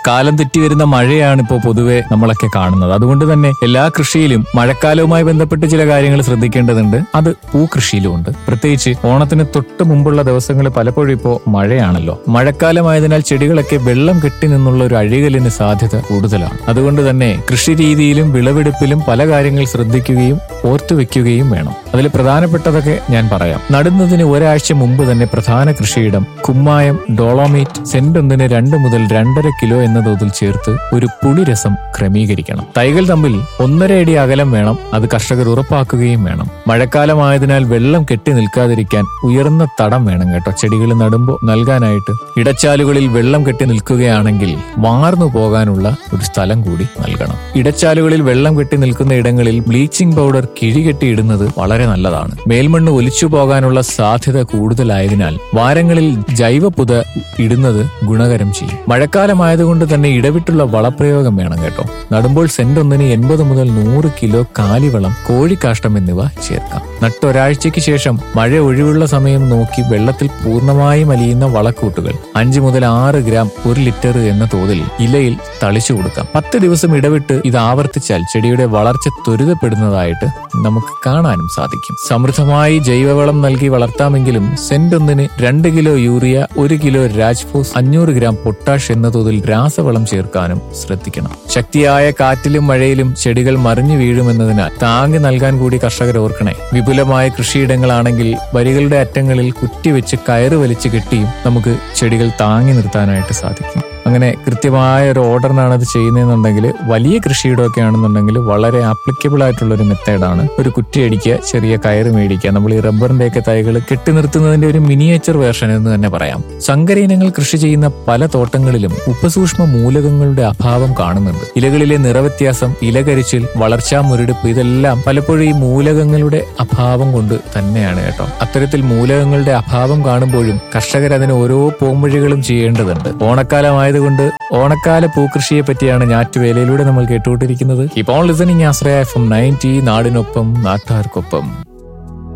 കാലം തെറ്റി വരുന്ന മഴയാണ് ഇപ്പോൾ പൊതുവെ നമ്മളൊക്കെ കാണുന്നത് അതുകൊണ്ട് തന്നെ എല്ലാ കൃഷിയിലും മഴക്കാലവുമായി ബന്ധപ്പെട്ട് ചില കാര്യങ്ങൾ ശ്രദ്ധിക്കേണ്ടതുണ്ട് അത് പൂക്കൃഷിയിലും ഉണ്ട് പ്രത്യേകിച്ച് ഓണത്തിന് തൊട്ട് മുമ്പുള്ള ദിവസങ്ങളിൽ പലപ്പോഴും ഇപ്പോൾ മഴയാണല്ലോ മഴക്കാലമായതിനാൽ ചെടികളൊക്കെ വെള്ളം കെട്ടി നിന്നുള്ള ഒരു അഴികലിന് സാധ്യത കൂടുതലാണ് അതുകൊണ്ട് തന്നെ കൃഷി രീതിയിലും വിളവെടുപ്പിലും പല കാര്യങ്ങൾ ശ്രദ്ധിക്കുകയും ഓർത്തുവെക്കുകയും വേണം അതിൽ പ്രധാനപ്പെട്ടതൊക്കെ ഞാൻ പറയാം നടുന്നതിന് ഒരാഴ്ച മുമ്പ് തന്നെ പ്രധാന കൃഷിയിടം കുമ്മായം ഡോളോമേറ്റ് സെന്റ് ഒന്നിന് രണ്ട് മുതൽ രണ്ടര കിലോ എന്ന തോതിൽ ചേർത്ത് ഒരു പുളിരസം ക്രമീകരിക്കണം തൈകൾ തമ്മിൽ ഒന്നര അടി അകലം വേണം അത് കർഷകർ ഉറപ്പാക്കുകയും വേണം മഴക്കാലമായതിനാൽ വെള്ളം കെട്ടി നിൽക്കാതിരിക്കാൻ ഉയർന്ന തടം വേണം കേട്ടോ ചെടികൾ നടുമ്പോൾ നൽകാനായിട്ട് ഇടച്ചാലുകളിൽ വെള്ളം കെട്ടി നിൽക്കുകയാണെങ്കിൽ വാർന്നു പോകാനുള്ള ഒരു സ്ഥലം കൂടി നൽകണം ഇടച്ചാലുകളിൽ വെള്ളം കെട്ടി നിൽക്കുന്ന ഇടങ്ങളിൽ ബ്ലീച്ചിംഗ് പൗഡർ കിഴികെട്ടി ഇടുന്നത് വളരെ നല്ലതാണ് മേൽമണ്ണ് ഒലിച്ചു പോകാനുള്ള സാധ്യത കൂടുതലായതിനാൽ വാരങ്ങളിൽ ജൈവ പുത ഇടുന്നത് ഗുണകരം ചെയ്യും മഴക്കാലമായതുകൊണ്ട് തന്നെ ഇടവിട്ടുള്ള വളപ്രയോഗം വേണം കേട്ടോ നടുമ്പോൾ സെന്റ് ഒന്നിന് എൺപത് മുതൽ നൂറ് കിലോ കാലിവളം കോഴിക്കാഷ്ടം എന്നിവ ചേർക്കാം നട്ടൊരാഴ്ചയ്ക്ക് ശേഷം മഴ ഒഴിവുള്ള സമയം നോക്കി വെള്ളത്തിൽ പൂർണ്ണമായും അലിയുന്ന വളക്കൂട്ടുകൾ അഞ്ച് മുതൽ ആറ് ഗ്രാം ഒരു ലിറ്റർ എന്ന തോതിൽ ഇലയിൽ തളിച്ചു കൊടുക്കാം പത്ത് ദിവസം ഇടവിട്ട് ഇത് ആവർത്തിച്ചാൽ ചെടിയുടെ വളർച്ച ത്വരിതപ്പെടുന്നതായിട്ട് നമുക്ക് കാണാനും സാധിക്കും സമൃദ്ധമായി ജൈവവളം നൽകി വളർത്താമെങ്കിലും സെന്റ് ഒന്നിന് രണ്ട് കിലോ യൂറിയ ഒരു കിലോ രാജ്ഫോസ് അഞ്ഞൂറ് ഗ്രാം പൊട്ടാഷ് എന്ന തോതിൽ രാസവളം ചേർക്കാനും ശ്രദ്ധിക്കണം ശക്തിയായ കാറ്റിലും മഴയിലും ചെടികൾ മറിഞ്ഞു വീഴുമെന്നതിനാൽ താങ്ങി നൽകാൻ കൂടി കർഷകർ ഓർക്കണേ വിപുലമായ കൃഷിയിടങ്ങളാണെങ്കിൽ വരികളുടെ അറ്റങ്ങളിൽ കുറ്റിവെച്ച് കയറ് വലിച്ചു കെട്ടിയും നമുക്ക് ചെടികൾ താങ്ങി നിർത്താനായിട്ട് സാധിക്കും അങ്ങനെ കൃത്യമായ ഒരു ഓർഡറിനാണ് അത് ചെയ്യുന്നതെന്നുണ്ടെങ്കിൽ വലിയ കൃഷിയിടമൊക്കെ ആണെന്നുണ്ടെങ്കിൽ വളരെ ആപ്ലിക്കബിൾ ആയിട്ടുള്ള ഒരു മെത്തേഡാണ് ഒരു കുറ്റി അടിക്കുക ചെറിയ കയറ് മേടിക്കുക നമ്മൾ ഈ റബ്ബറിന്റെ ഒക്കെ തൈകൾ കെട്ടി നിർത്തുന്നതിന്റെ ഒരു മിനിയേച്ചർ വേർഷൻ എന്ന് തന്നെ പറയാം സങ്കര ഇനങ്ങൾ കൃഷി ചെയ്യുന്ന പല തോട്ടങ്ങളിലും ഉപസൂക്ഷ്മ മൂലകങ്ങളുടെ അഭാവം കാണുന്നുണ്ട് ഇലകളിലെ നിറവ്യത്യാസം ഇലകരിച്ചിൽ വളർച്ചാ മുരടിപ്പ് ഇതെല്ലാം പലപ്പോഴും ഈ മൂലകങ്ങളുടെ അഭാവം കൊണ്ട് തന്നെയാണ് കേട്ടോ അത്തരത്തിൽ മൂലകങ്ങളുടെ അഭാവം കാണുമ്പോഴും കർഷകർ അതിന് ഓരോ പോംവഴികളും ചെയ്യേണ്ടതുണ്ട് ഓണക്കാലമായതുകൊണ്ട് ഓണക്കാല പൂക്കൃഷിയെ പറ്റിയാണ് ഞാറ്റുവേലയിലൂടെ നമ്മൾ കേട്ടുകൊണ്ടിരിക്കുന്നത് ഇപ്പോൾ listening Ashraya F M ninety നാടിനൊപ്പം നാട്ടാർക്കൊപ്പം